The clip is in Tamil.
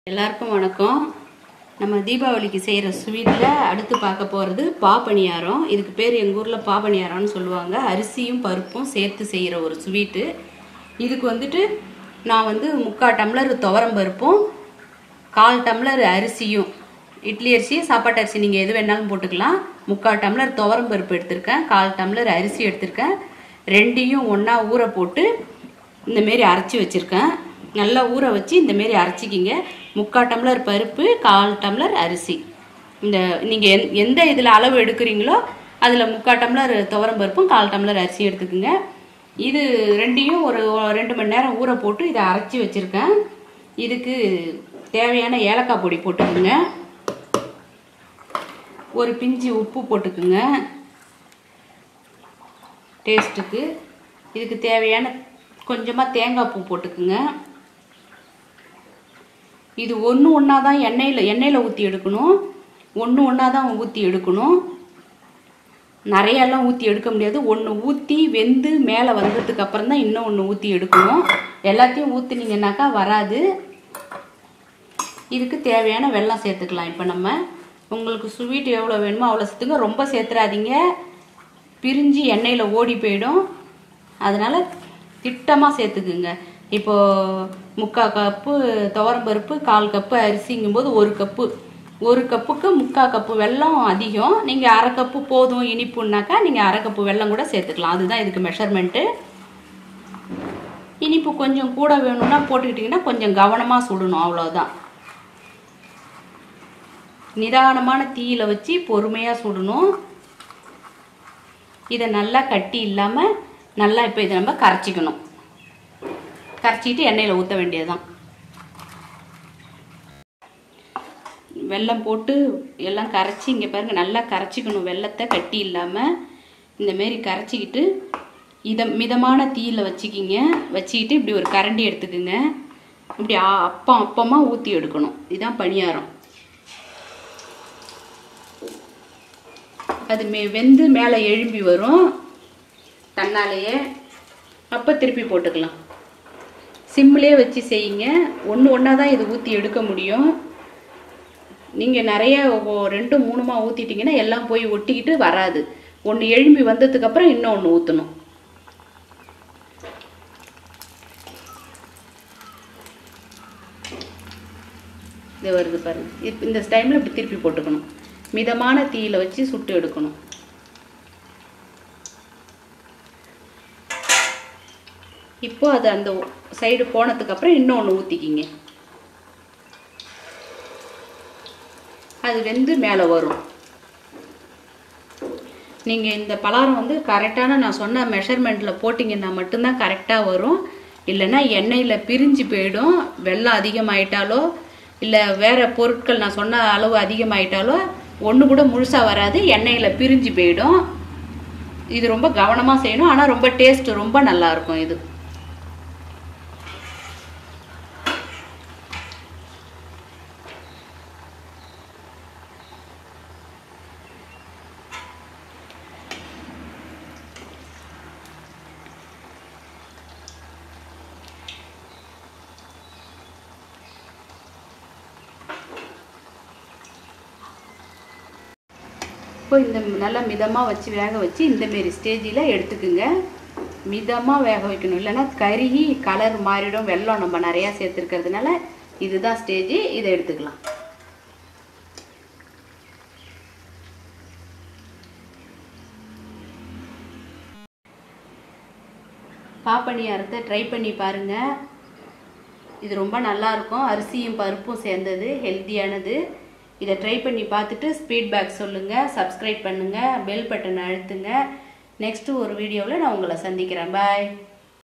எல்லாருக்கும் வணக்கம் நம்ம தீபாவளிக்கு செய்கிற ஸ்வீட்டில் அடுத்து பார்க்க போகிறது பாப்பணியாரம் இதுக்கு பேர் எங்கள் ஊரில் பாப்பணியாரம்னு சொல்லுவாங்க அரிசியும் பருப்பும் சேர்த்து செய்கிற ஒரு ஸ்வீட்டு இதுக்கு வந்துட்டு நான் வந்து முக்கால் டம்ளர் துவரம் பருப்பும் கால் டம்ளர் அரிசியும் இட்லி அரிசி சாப்பாட்டு அரிசி நீங்கள் எது வேணாலும் போட்டுக்கலாம் முக்கால் டம்ளர் துவரம் பருப்பு எடுத்திருக்கேன் கால் டம்ளர் அரிசி எடுத்திருக்கேன் ரெண்டையும் ஒன்றா ஊற போட்டு இந்த மாரி அரைச்சி வச்சுருக்கேன் நல்லா ஊற வச்சு இந்த மாரி அரைச்சிக்கிங்க முக்கால் டம்ளர் பருப்பு கால் டம்ளர் அரிசி இந்த நீங்கள் எந் எந்த இதில் அளவு எடுக்கிறீங்களோ அதில் முக்கால் டம்ளர் துவரம் பருப்பும் கால் டம்ளர் அரிசி எடுத்துக்குங்க இது ரெண்டையும் ஒரு ரெண்டு மணி நேரம் ஊற போட்டு இதை அரைச்சி வச்சுருக்கேன் இதுக்கு தேவையான ஏலக்காய் பொடி போட்டுக்குங்க ஒரு பிஞ்சு உப்பு போட்டுக்குங்க டேஸ்ட்டுக்கு இதுக்கு தேவையான கொஞ்சமாக தேங்காய் பூ போட்டுக்குங்க இது ஒன்று ஒன்றா தான் எண்ணெயில் எண்ணெயில் ஊற்றி எடுக்கணும் ஒன்று ஒன்றா தான் ஊற்றி எடுக்கணும் நிறையெல்லாம் ஊற்றி எடுக்க முடியாது ஒன்று ஊற்றி வெந்து மேலே வந்ததுக்கு அப்புறம் தான் இன்னும் ஒன்று ஊற்றி எடுக்கணும் எல்லாத்தையும் ஊற்றுனீங்கன்னாக்கா வராது இதுக்கு தேவையான வெல்லம் சேர்த்துக்கலாம் இப்போ நம்ம உங்களுக்கு ஸ்வீட் எவ்வளோ வேணுமோ அவ்வளோ சேர்த்துங்க ரொம்ப சேர்த்துறாதீங்க பிரிஞ்சு எண்ணெயில் ஓடி போயிடும் அதனால் திட்டமாக சேர்த்துக்குங்க இப்போது முக்கால் கப்பு துவரம்பருப்பு கால் கப்பு அரிசிங்கும்போது ஒரு கப்பு ஒரு கப்புக்கு முக்கால் கப்பு வெல்லம் அதிகம் நீங்கள் அரை கப்பு போதும் இனிப்புன்னாக்கா நீங்கள் அரை கப்பு வெல்லம் கூட சேர்த்துக்கலாம் அதுதான் இதுக்கு மெஷர்மெண்ட்டு இனிப்பு கொஞ்சம் கூட வேணும்னா போட்டுக்கிட்டிங்கன்னா கொஞ்சம் கவனமாக சுடணும் அவ்வளோதான் நிதானமான தீயில வச்சு பொறுமையாக சுடணும் இதை நல்லா கட்டி இல்லாமல் நல்லா இப்போ இதை நம்ம கரைச்சிக்கணும் கரைச்சிட்டு எண்ணெயில் ஊற்ற வேண்டியதுதான் வெல்லம் போட்டு எல்லாம் கரைச்சி இங்கே பாருங்கள் நல்லா கரைச்சிக்கணும் வெள்ளத்தை கட்டி இல்லாமல் இந்தமாரி கரைச்சிக்கிட்டு இதை மிதமான தீயில் வச்சுக்கிங்க வச்சுக்கிட்டு இப்படி ஒரு கரண்டி எடுத்துக்குங்க இப்படி ஆ- அப்பம் அப்பமாக ஊற்றி எடுக்கணும் இதுதான் பணியாரம் அது மே வெந்து மேலே எழும்பி வரும் தன்னாலேயே அப்போ திருப்பி போட்டுக்கலாம் சிம்மிலே வச்சு செய்யுங்க ஒன்று ஒன்றா தான் இது ஊற்றி எடுக்க முடியும் நீங்கள் நிறைய ஒ- ரெண்டு மூணுமா ஊற்றிட்டிங்கன்னா எல்லாம் போய் ஒட்டிக்கிட்டு வராது ஒன்று எழும்பி வந்ததுக்கப்புறம் இன்னொன்று ஊற்றணும் இது வருது பாருங்க இப்போ இந்த டைமில் இப்படி திருப்பி போட்டுக்கணும் மிதமான தீயில வச்சு சுட்டு எடுக்கணும் இப்போ அது அந்த சைடு போனதுக்கப்புறம் இன்னொன்று ஊற்றிக்கிங்க அது வெந்து மேலே வரும் நீங்கள் இந்த பலாரம் வந்து கரெக்டான நான் சொன்ன மெஷர்மெண்ட்டில் போட்டிங்கன்னா மட்டும்தான் கரெக்டாக வரும் இல்லைன்னா எண்ணெயில் பிரிஞ்சு போயிடும் வெள்ளம் அதிகமாயிட்டாலோ இல்லை வேறு பொருட்கள் நான் சொன்ன அளவு அதிகமாயிட்டாலோ ஒன்று கூட முழுசாக வராது எண்ணெயில் பிரிஞ்சு போயிடும் இது ரொம்ப கவனமாக செய்யணும் ஆனால் ரொம்ப டேஸ்ட் ரொம்ப நல்லா இருக்கும் இது இப்போ இந்த நல்லா மிதமாக வச்சு வேக வச்சு இந்த மாரி ஸ்டேஜில் எடுத்துக்குங்க மிதமாக வேக வைக்கணும் இல்லைன்னா கருகி கலர் மாறிடும் வெல்லம் நம்ம நிறையா சேர்த்துருக்கிறதுனால இதுதான் ஸ்டேஜ் இதை எடுத்துக்கலாம் பாப்பனியாரத்தை ட்ரை பண்ணி பாருங்கள் இது ரொம்ப நல்லா இருக்கும் அரிசியும் பருப்பும் சேர்ந்தது ஹெல்த்தியானது இதை ட்ரை பண்ணி பார்த்துட்டு ஸ்பீட் பேக் சொல்லுங்கள் சப்ஸ்கிரைப் பண்ணுங்கள் பெல் பட்டன் அழுத்துங்க நெக்ஸ்ட்டு ஒரு வீடியோவில் நான் உங்களை சந்திக்கிறேன் பாய்